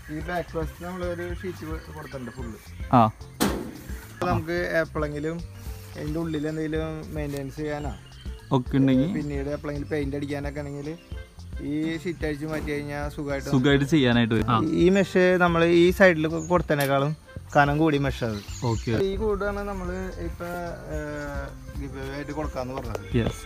ഈ back first നമ്മൾ ഒരു ഷീറ്റ് കൊടുത്തിട്ടുണ്ട് ഫുള്ള് ആ നമുക്ക് എപ്പോഴെങ്കിലും അതിൻ്റെ ഉള്ളിൽ എന്തെങ്കിലും മെയിൻ്റെനൻസ് ചെയ്യാനാ ഒക്കെ ഉണ്ടെങ്കിൽ പിന്നീട് എപ്പോഴെങ്കിലും പെയിന്റ് അടിക്കാനൊക്കെ ആണെങ്കിൽ ഈ ഷീറ്റ് അടിച്ച് മാറ്റി കഴിഞ്ഞാൽ സുഖമായിട്ട് സുഖമായിട്ട് ചെയ്യാനായിട്ട് വരും ആ ഈ മെഷ് നമ്മൾ ഈ സൈഡിൽ കൊടുത്തതിനേക്കാളും കനം കൂടി മെഷ് അത് ഓക്കെ ഈ കൂടാണ് നമ്മൾ ഇപ്പൊ ഗിവ് ആയിട്ട് കൊടുക്കാന്ന് പറഞ്ഞത് യെസ്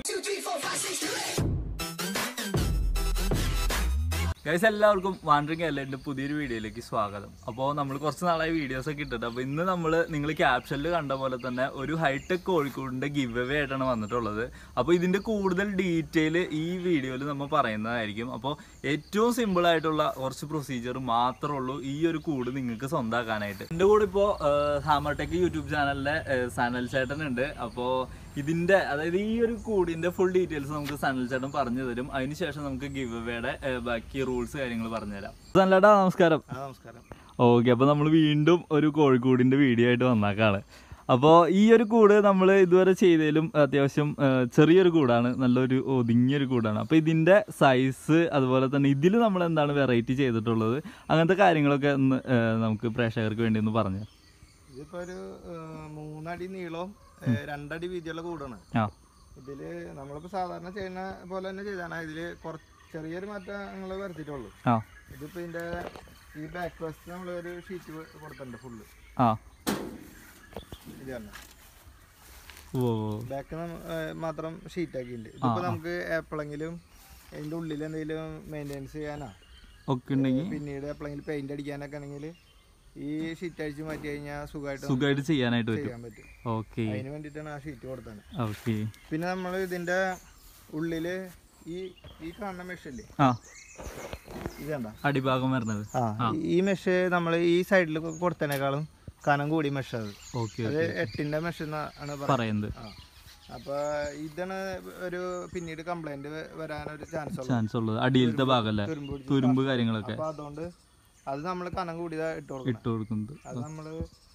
ഗൈസ് എല്ലാവർക്കും വാണ്ടറിങ് എല്ലിൻ്റെ പുതിയൊരു വീഡിയോയിലേക്ക് സ്വാഗതം അപ്പോൾ നമ്മൾ കുറച്ച് നാളായി വീഡിയോസ് ഒക്കെ ഇട്ടിട്ട് അപ്പോൾ ഇന്ന് നമ്മൾ നിങ്ങൾ ക്യാപ്ഷനിൽ കണ്ട പോലെ തന്നെ ഒരു ഹൈടെക് കോഴിക്കോടിൻ്റെ ഗിവ് അവേ ആയിട്ടാണ് വന്നിട്ടുള്ളത് അപ്പോൾ ഇതിൻ്റെ കൂടുതൽ ഡീറ്റെയിൽ ഈ വീഡിയോയിൽ നമ്മൾ പറയുന്നതായിരിക്കും അപ്പോൾ ഏറ്റവും സിമ്പിൾ ആയിട്ടുള്ള കുറച്ച് പ്രൊസീജിയർ മാത്രമേ ഉള്ളൂ ഈ ഒരു കൂട് നിങ്ങൾക്ക് സ്വന്തമാക്കാനായിട്ട് എൻ്റെ കൂടെ ഇപ്പോൾ ഹാമർടെക് യൂട്യൂബ് ചാനലിലെ സനൽ ചേട്ടൻ ഉണ്ട് അപ്പോൾ ഇതിന്റെ അതായത് ഈ ഒരു കൂടിന്റെ ഫുൾ ഡീറ്റെയിൽസ് നമുക്ക് സനൽ ചേട്ടൻ പറഞ്ഞു തരും അതിനുശേഷം നമുക്ക് ഗിവ് അവയുടെ ബാക്കി റൂൾസ് കാര്യങ്ങൾ പറഞ്ഞു തരാം സനലേട്ടാ നമസ്കാരം ആ നമസ്കാരം ഓക്കെ അപ്പോൾ നമ്മൾ വീണ്ടും ഒരു കോഴിക്കോടിന്റെ വീഡിയോ ആയിട്ട് വന്നേക്കാണ് അപ്പോൾ ഈ ഒരു കൂട് നമ്മൾ ഇതുവരെ ചെയ്തതിലും അത്യാവശ്യം ആ, ചെറിയൊരു കൂടാണ് നല്ലൊരു ഒതുങ്ങിയൊരു കൂടാണ് അപ്പോൾ ഇതിൻ്റെ സൈസ് അതുപോലെ തന്നെ ഇതിൽ നമ്മൾ എന്താണ് വെറൈറ്റി ചെയ്തിട്ടുള്ളത് അങ്ങനത്തെ കാര്യങ്ങളൊക്കെ ഒന്ന് ആ, നമുക്ക് പ്രേക്ഷകർക്ക് വേണ്ടി ഒന്ന് പറഞ്ഞു ഇതിപ്പോ ഒരു ആ, മൂന്നടി നീളവും ആ, രണ്ടടി വീതിയുള്ള കൂടാണ് ആ ഇതില് നമ്മളിപ്പോ സാധാരണ ചെയ്യുന്ന പോലെ തന്നെ ചെയ്താണ് ഇതില് കുറച്ച് ചെറിയൊരു മാറ്റം ഞങ്ങൾ വരുത്തിയിട്ടുള്ളൂ ആ ഇതിപ്പോ ഇതിന്റെ ഈ ബാക്ക് ഫസ്റ്റ് നമ്മൾ ഒരു ഷീറ്റ് കൊടുത്തിട്ടുണ്ട് ഫുള്ള് ആ ഇത് തന്നെ ഓ ബാക്ക് മാത്രം ഷീറ്റ് ആക്കിയിട്ടുണ്ട് ഇതിപ്പോ നമുക്ക് എപ്പോഴെങ്കിലും അതിന്റെ ഉള്ളിൽ എന്തെങ്കിലും മെയിൻ്റെനൻസ് ചെയ്യാനാ ഒക്കെ ഉണ്ടെങ്കിൽ പിന്നീട് എപ്പോഴെങ്കിലും പെയിന്റ് അടിക്കാനൊക്കെ ആണെങ്കിൽ ഈ ഷീറ്റ് അടിച്ച് മാറ്റി കഴിഞ്ഞാൽ സുഖമായിട്ട് സുഖമായിട്ട് ചെയ്യാനായിട്ട് പറ്റും ചെയ്യാൻ പറ്റും ഓക്കെ അതിന് വേണ്ടിയിട്ടാണ് ആ ഷീറ്റ് കൊടുത്തത് ഓക്കെ പിന്നെ നമ്മൾ ഇതിന്റെ ഉള്ളില് ഈ ഈ കാണുന്ന മെഷല്ലേ ആ ഇത് കണ്ട അടിഭാഗം വരുന്നത് ആ ഈ മെഷ് നമ്മൾ ഈ സൈഡിൽ കൊടുത്തതിനേക്കാളും കനം കൂടി മെഷ് അത് ഓക്കെ അത് എട്ടിന്റെ മെഷ് എന്നാണ് പറയുന്നത് പറയുന്നത് ആ അപ്പൊ ഇതാണ് ഒരു പിന്നീട് കംപ്ലൈന്റ് വരാനൊരു ചാൻസ് ഉള്ളത് ചാൻസ് ഉള്ളത് അടിയിലത്തെ ഭാഗമല്ലേ തുരുമ്പ് പിടിച്ച് തുരുമ്പ് കാര്യങ്ങളൊക്കെ അപ്പൊ അതുകൊണ്ട് അത് നമ്മൾ കനം കൂടിയതാ ഇട്ട് കൊടുക്കണം ഇട്ട് കൊടുക്കുന്നത് അത് നമ്മൾ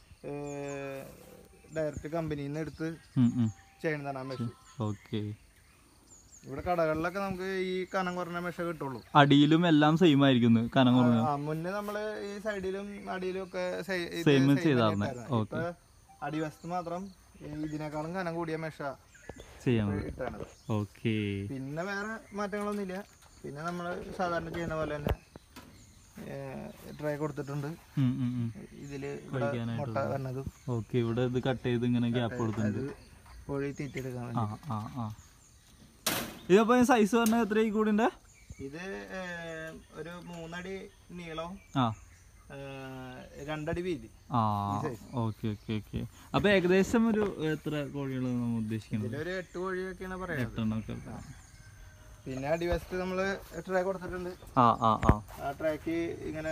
ഡയറക്റ്റ് കമ്പനിയിൽ നിന്ന് എടുത്ത് ചെയ്യുന്നതാണ് ആ മെഷ് ഓക്കെ ഇവിടെ കടകളിലൊക്കെ നമുക്ക് ഈ കനം കുറഞ്ഞ മെഷ കിട്ടുള്ളൂ അടിയിലും എല്ലാം സെയിം ആയിരിക്കും കനം കുറഞ്ഞ ആ മുന്നേ നമ്മള് ഈ സൈഡിലും അടിയിലും ഒക്കെ സെ- ഇത് Same same ചെയ്താർന്നെ. തന്നെയായിരുന്നു. ഇപ്പൊ അടിവശത്ത് മാത്രം ഈ ഇതിനേക്കാളും കനം കൂടിയ മെഷ ചെയ്യാൻ ഇട്ടാണ് ഓക്കെ പിന്നെ വേറെ മാറ്റങ്ങളൊന്നുമില്ല പിന്നെ നമ്മൾ സാധാരണ ചെയ്യുന്ന പോലെ തന്നെ ട്രൈ കൊടുത്തിട്ടുണ്ട് ഇതില് ഇവിടെ മുട്ട വരണതും ഓക്കെ ഇവിടെ ഇത് കട്ട് ചെയ്ത് ഇങ്ങനെ ഗ്യാപ്പ് കൊടുത്തിട്ടുണ്ട് അത് കോഴി തീറ്റെടുക്കാൻ ആ ആ ആ ഇതിപ്പോ സൈസ് പറഞ്ഞാൽ എത്ര ഈ കൂടിന്റെ ഇത് ഏർ, ഒരു മൂന്നടി നീളവും ആ ഏർ, രണ്ടടി വീതി ആ ഓക്കെ ഓക്കെ ഓക്കെ അപ്പൊ ഏകദേശം ഒരു എത്ര കോഴികൾ നമ്മൾ ഉദ്ദേശിക്കുന്നത് ഇതിലൊരു എട്ട് കോഴിയൊക്കെയാണ് പറയുന്നത് എട്ടെണ്ണം ഒക്കെ പിന്നെ അടിവശത്ത് നമ്മൾ ട്രേ കൊടുത്തിട്ടുണ്ട് ആ ആ ആ ആ ട്രേക്ക് ഇങ്ങനെ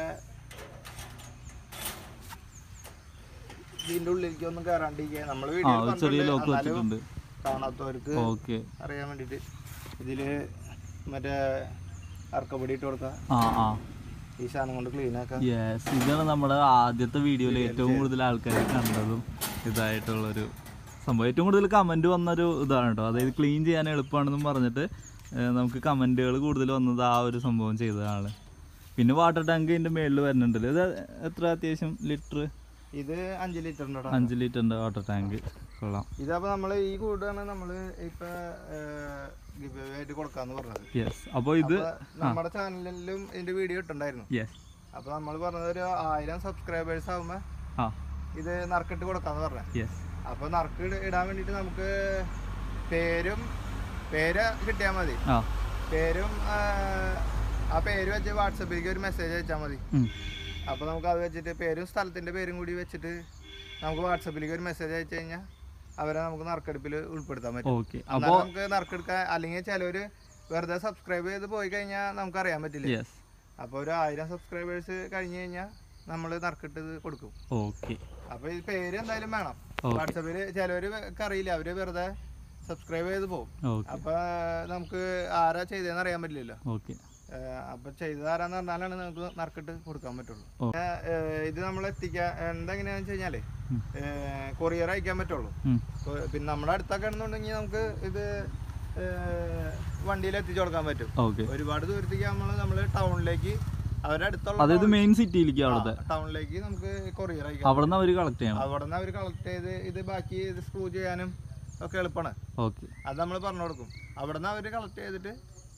ഇതിന്റെ ഉള്ളിലേക്ക് ഒന്നും കയറാണ്ടിരിക്കുക നമ്മൾ ആ വീഡിയോ ഒരു ചെറിയ ലോക്ക് വെച്ചിട്ടുണ്ട് കാണാത്തവർക്ക് ഓക്കെ അറിയാൻ വേണ്ടിട്ട് ഇതില് മറ്റേ അർക്കപ്പൊടി ഇട്ട് കൊടുക്കാം ആ ആ ഈ സാധനം കൊണ്ട് ക്ലീൻ ആക്കാം യെസ് ഇതാണ് നമ്മുടെ ആദ്യത്തെ വീഡിയോയിൽ ഏറ്റവും കൂടുതൽ ആൾക്കാർ കണ്ടതും ഇതായിട്ടുള്ളൊരു സംഭവം ഏറ്റവും കൂടുതൽ കമൻറ്റ് വന്നൊരു ഇതാണ് കേട്ടോ അതായത് ക്ലീൻ ചെയ്യാൻ എളുപ്പമാണെന്നും പറഞ്ഞിട്ട് ഏഹ്, നമുക്ക് കമൻറ്റുകൾ കൂടുതൽ വന്നത് ആ ഒരു സംഭവം ചെയ്തതാണ് പിന്നെ വാട്ടർ ടാങ്ക് ഇതിൻ്റെ മേളിൽ വരുന്നുണ്ടല്ലോ ഇത് എത്ര അത്യാവശ്യം ലിറ്റർ ഇത് അഞ്ച് ലിറ്ററിൻ്റെ അഞ്ച് ലിറ്ററിൻ്റെ വാട്ടർ ടാങ്ക് കൊള്ളാം ഇതപ്പോ നമ്മള് ഈ കൂടാണ് നമ്മള് ഇപ്പൊ ഗിവ് ആയിട്ട് കൊടുക്കാന്ന് പറഞ്ഞത് യെസ് അപ്പോൾ ഇത് അപ്പൊ നമ്മുടെ ചാനലിലും ഇതിന്റെ വീഡിയോ ഇട്ടുണ്ടായിരുന്നു യെസ് അപ്പൊ നമ്മൾ പറഞ്ഞത് ഒരു ആയിരം സബ്സ്ക്രൈബേഴ്സ് ആകുമ്പോ ആ ഇത് നറുക്കിട്ട് കൊടുക്കാന്ന് പറഞ്ഞത് യെസ് അപ്പൊ നറുക്ക് ഇട- ഇടാൻ വേണ്ടിട്ട് നമുക്ക് പേരും പേര് കിട്ടിയാൽ മതി ആ പേരും ആ, ആ പേര് വെച്ച് വാട്സപ്പിലേക്ക് ഒരു മെസ്സേജ് അയച്ചാൽ മതി ഉം. അപ്പൊ നമുക്ക് അത് വെച്ചിട്ട് പേരും സ്ഥലത്തിന്റെ പേരും കൂടി വെച്ചിട്ട് നമുക്ക് വാട്സപ്പിലേക്ക് ഒരു മെസ്സേജ് അയച്ചു കഴിഞ്ഞാൽ അവരെ നമുക്ക് നറുക്കെടുപ്പിൽ ഉൾപ്പെടുത്താൻ പറ്റും ഓക്കെ എന്നാലും നമുക്ക് നറുക്കെടുക്കാൻ അല്ലെങ്കിൽ ചിലവര് വെറുതെ സബ്സ്ക്രൈബ് ചെയ്ത് പോയി കഴിഞ്ഞാൽ നമുക്ക് അറിയാൻ പറ്റില്ല യെസ് അപ്പോൾ ഒരു ആയിരം സബ്സ്ക്രൈബേഴ്സ് കഴിഞ്ഞ് കഴിഞ്ഞാൽ നമ്മൾ നറുക്കിട്ട് ഇത് കൊടുക്കും ഓക്കെ അപ്പോൾ ഈ പേര് എന്തായാലും വേണം Okay. വാട്സപ്പിൽ ചിലവര് അറിയില്ല അവര് വെറുതെ സബ്സ്ക്രൈബ് ചെയ്ത് പോകും ഓക്കെ അപ്പൊ നമുക്ക് ആരാ ചെയ്തതെന്ന് അറിയാൻ പറ്റില്ലല്ലോ ഓക്കെ ഏഹ് അപ്പൊ ചെയ്തത് ആരാന്ന് പറഞ്ഞാലാണ് നമുക്ക് നറുക്കിട്ട് കൊടുക്കാൻ പറ്റുള്ളൂ ഓ. പിന്നെ, ഏഹ് ഇത് നമ്മൾ എത്തിക്കാൻ എന്തെങ്ങനെയാന്ന് വെച്ച് കഴിഞ്ഞാല് ഉം. കൊറിയർ അയക്കാൻ പറ്റുള്ളൂ ഉം. കൊ- പിന്നെ നമ്മുടെ അടുത്തൊക്കെ ആണെന്നുണ്ടെങ്കിൽ നമുക്ക് ഇത് വണ്ടിയിൽ എത്തിച്ചു കൊടുക്കാൻ പറ്റും ഓക്കെ ഒരുപാട് ദൂരത്തേക്ക് നമ്മൾ നമ്മൾ ടൗണിലേക്ക് അവരുടെ അടുത്തുള്ള അതായത് മെയിൻ സിറ്റിയിലേക്ക് അവിടുത്തെ ടൗണിലേക്ക് നമുക്ക് കൊറിയർ അയക്കാം അവിടെ നിന്ന് അവർ കളക്ട് ചെയ്യണം അവിടെ നിന്ന് അവർ കളക്ട് ചെയ്ത് ഇത് ബാക്കി ഇത് സ്ക്രൂ ചെയ്യാനും ഒക്കെ എളുപ്പമാണ് ഓക്കെ അത് നമ്മൾ പറഞ്ഞു കൊടുക്കും അവിടെ നിന്ന് അവർ കളക്ട് ചെയ്തിട്ട്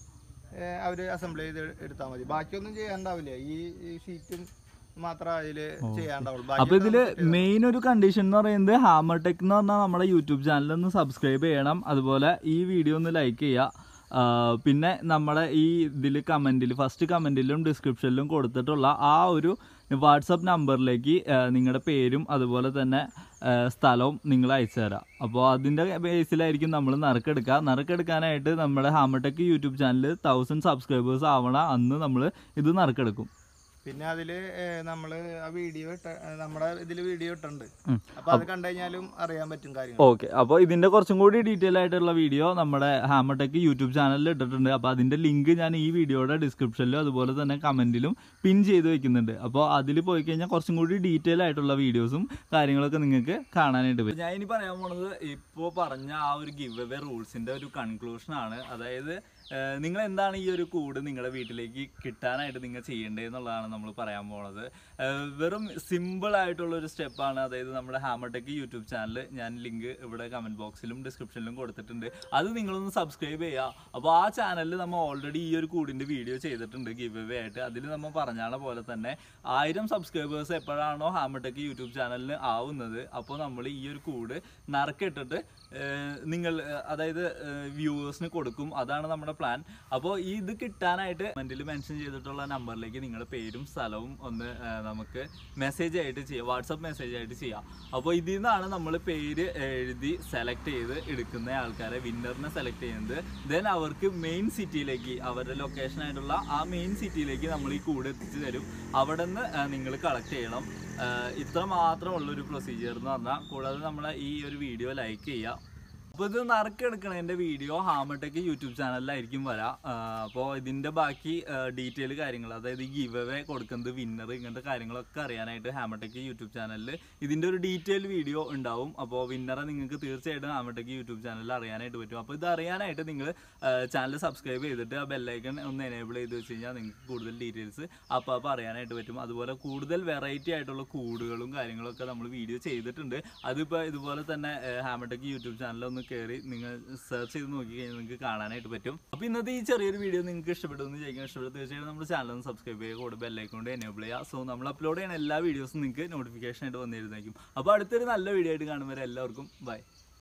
അവർ അസംബിൾ ചെയ്ത് എടുത്താൽ മതി ബാക്കിയൊന്നും ചെയ്യാണ്ടാവില്ല ഈ ഷീറ്റും മാത്രമേ അതിൽ ചെയ്യാണ്ടാവുള്ളൂ അപ്പൊ ബാക്കി ഇതില് മെയിൻ ഒരു കണ്ടീഷൻ എന്ന് പറയുന്നത് ഹാമർ ടെക് എന്ന് പറഞ്ഞാൽ നമ്മുടെ യൂട്യൂബ് ചാനൽ ഒന്ന് സബ്സ്ക്രൈബ് ചെയ്യണം അതുപോലെ ഈ വീഡിയോ ഒന്ന് ലൈക്ക് ചെയ്യുക ആ, പിന്നെ നമ്മുടെ ഈ ഇതിൽ കമൻറ്റിൽ ഫസ്റ്റ് കമൻറ്റിലും ഡിസ്ക്രിപ്ഷനിലും കൊടുത്തിട്ടുള്ള ആ ഒരു വാട്സപ്പ് നമ്പറിലേക്ക് നിങ്ങളുടെ പേരും അതുപോലെ തന്നെ ആ, സ്ഥലവും നിങ്ങൾ അയച്ചു തരാം അപ്പോൾ അതിൻ്റെ ബേസിലായിരിക്കും നമ്മൾ നറുക്കെടുക്കുക നറുക്കെടുക്കാനായിട്ട് നമ്മുടെ Hammertech YouTube channel thousand subscribers ആവണ അന്ന് നമ്മൾ ഇത് നറുക്കെടുക്കും പിന്നെ അതില് ഏഹ്, നമ്മള് ആ വീഡിയോ ഇട്ട ഏഹ്, നമ്മുടെ ഇതില് വീഡിയോ ഇട്ടുണ്ട് ഉം. അപ്പൊ അത് കണ്ടു കഴിഞ്ഞാലും അറിയാൻ പറ്റും കാര്യങ്ങൾ ഓക്കെ അപ്പോൾ ഇതിന്റെ കുറച്ചും കൂടി ഡീറ്റെയിൽ ആയിട്ടുള്ള വീഡിയോ നമ്മുടെ ഹാമർടെക് യൂട്യൂബ് ചാനലിൽ ഇട്ടിട്ടുണ്ട് അപ്പോൾ അതിന്റെ ലിങ്ക് ഞാൻ ഈ വീഡിയോയുടെ ഡിസ്ക്രിപ്ഷനിലും അതുപോലെ തന്നെ കമന്റിലും പിൻ ചെയ്ത് വെക്കുന്നുണ്ട് അപ്പോൾ അതിൽ പോയി കഴിഞ്ഞാൽ കുറച്ചും കൂടി ഡീറ്റെയിൽ ആയിട്ടുള്ള വീഡിയോസും കാര്യങ്ങളൊക്കെ നിങ്ങൾക്ക് കാണാനായിട്ട് പറ്റും ഞാൻ ഇനി പറയാൻ പോണത് ഇപ്പോൾ പറഞ്ഞ ആ ഒരു ഗിവ് അവേ റൂൾസിന്റെ ഒരു കൺക്ലൂഷൻ ആണ് അതായത് ഏഹ്, നിങ്ങൾ എന്താണ് ഈ ഒരു കൂട് നിങ്ങളുടെ വീട്ടിലേക്ക് കിട്ടാനായിട്ട് നിങ്ങൾ ചെയ്യേണ്ടതെന്നുള്ളതാണ് നമ്മൾ പറയാൻ പോണത് ഏഹ്, വെറും സിമ്പിൾ ആയിട്ടുള്ള ഒരു സ്റ്റെപ്പാണ് അതായത് നമ്മുടെ ഹാമർടെക് യൂട്യൂബ് ചാനൽ ഞാൻ ലിങ്ക് ഇവിടെ കമന്റ് ബോക്സിലും ഡിസ്ക്രിപ്ഷനിലും കൊടുത്തിട്ടുണ്ട് അത് നിങ്ങളൊന്ന് സബ്സ്ക്രൈബ് ചെയ്യുക അപ്പോൾ ആ ചാനലിൽ നമ്മൾ ഓൾറെഡി ഈ ഒരു കൂടിൻ്റെ വീഡിയോ ചെയ്തിട്ടുണ്ട് ഗിവ് അവേ ആയിട്ട് അതിൽ നമ്മൾ പറഞ്ഞാണ പോലെ തന്നെ ആയിരം സബ്സ്ക്രൈബേഴ്സ് എപ്പോഴാണോ ഹാമർടെക് യൂട്യൂബ് ചാനലിന് ആവുന്നത് അപ്പോൾ നമ്മൾ ഈ ഒരു കൂട് നറുക്കിട്ടിട്ട് ഏഹ്, നിങ്ങൾ ഏഹ്, അതായത് വ്യൂവേഴ്സിന് കൊടുക്കും അതാണ് നമ്മുടെ പ്ലാൻ അപ്പോൾ ഈ ഇത് കിട്ടാനായിട്ട് കമൻറ്റിൽ മെൻഷൻ ചെയ്തിട്ടുള്ള നമ്പറിലേക്ക് നിങ്ങളുടെ പേരും സ്ഥലവും ഒന്ന് ഏഹ്, നമുക്ക് മെസ്സേജ് ആയിട്ട് ചെയ്യാം വാട്സപ്പ് മെസ്സേജ് ആയിട്ട് ചെയ്യാം അപ്പോൾ ഇതിൽ നിന്നാണ് നമ്മൾ പേര് എഴുതി സെലക്ട് ചെയ്ത് എടുക്കുന്ന ആൾക്കാരെ വിന്നറിനെ സെലക്ട് ചെയ്യുന്നത് ദെൻ അവർക്ക് മെയിൻ സിറ്റിയിലേക്ക് അവരുടെ ലൊക്കേഷൻ ആയിട്ടുള്ള ആ മെയിൻ സിറ്റിയിലേക്ക് നമ്മൾ ഈ കൂട് എത്തിച്ചു തരും അവിടെ നിന്ന് നിങ്ങൾ കളക്ട് ചെയ്യണം ഏഹ്, ഇത്ര മാത്രമുള്ളൊരു പ്രൊസീജിയർ എന്ന് പറഞ്ഞാൽ കൂടാതെ നമ്മളെ ഈ ഒരു വീഡിയോ ലൈക്ക് ചെയ്യുക അപ്പോൾ ഇത് നറുക്കെടുക്കണതിൻ്റെ വീഡിയോ ഹാമടെക് യൂട്യൂബ് ചാനലിലായിരിക്കും വരാം അപ്പോൾ ഇതിൻ്റെ ബാക്കി ഡീറ്റെയിൽ കാര്യങ്ങൾ അതായത് ഈ ഗിവ് അവേ കൊടുക്കുന്നത് വിന്നർ ഇങ്ങനത്തെ കാര്യങ്ങളൊക്കെ അറിയാനായിട്ട് ഹാമടെക് യൂട്യൂബ് ചാനലിൽ ഇതിൻ്റെ ഒരു ഡീറ്റെയിൽ വീഡിയോ ഉണ്ടാവും അപ്പോൾ വിന്നറെ നിങ്ങൾക്ക് തീർച്ചയായിട്ടും ഹാമടെക് യൂട്യൂബ് ചാനലിൽ അറിയാനായിട്ട് പറ്റും അപ്പോൾ ഇത് അറിയാനായിട്ട് നിങ്ങൾ ചാനൽ സബ്സ്ക്രൈബ് ചെയ്തിട്ട് ആ ബെല്ലൈക്കൺ ഒന്ന് എനേബിൾ ചെയ്ത് വെച്ച് കഴിഞ്ഞാൽ നിങ്ങൾക്ക് കൂടുതൽ ഡീറ്റെയിൽസ് അപ്പോൾ അപ്പോൾ അറിയാനായിട്ട് പറ്റും അതുപോലെ കൂടുതൽ വെറൈറ്റി ആയിട്ടുള്ള കൂടുകളും കാര്യങ്ങളൊക്കെ നമ്മൾ വീഡിയോ ചെയ്തിട്ടുണ്ട് അതിപ്പോൾ ഇതുപോലെ തന്നെ ഹാമടെക് യൂട്യൂബ് ചാനൽ ഒന്ന് കയറി നിങ്ങൾ സെർച്ച് ചെയ്ത് നോക്കി കഴിഞ്ഞാൽ നിങ്ങൾക്ക് കാണാനായിട്ട് പറ്റും അപ്പോൾ ഇന്നത്തെ ഈ ചെറിയൊരു വീഡിയോ നിങ്ങൾക്ക് ഇഷ്ടപ്പെട്ടു എന്ന് ചോദിക്കാൻ ഇഷ്ടപ്പെട്ടു തീർച്ചയായിട്ടും നമ്മുടെ ചാനൽ ഒന്ന് സബ്സ്ക്രൈബ് ചെയ്യുക കൂടെ ബെല്ലൈക്കൊണ്ട് എനേബിൾ ചെയ്യുക സോ നമ്മൾ അപ്ലോഡ് ചെയ്യുന്ന എല്ലാ വീഡിയോസും നിങ്ങൾക്ക് നോട്ടിഫിക്കേഷൻ ആയിട്ട് വന്നിരുന്നേക്കും അപ്പോൾ അടുത്തൊരു നല്ല വീഡിയോ ആയിട്ട് കാണുമ്പോൾ എല്ലാവർക്കും ബൈ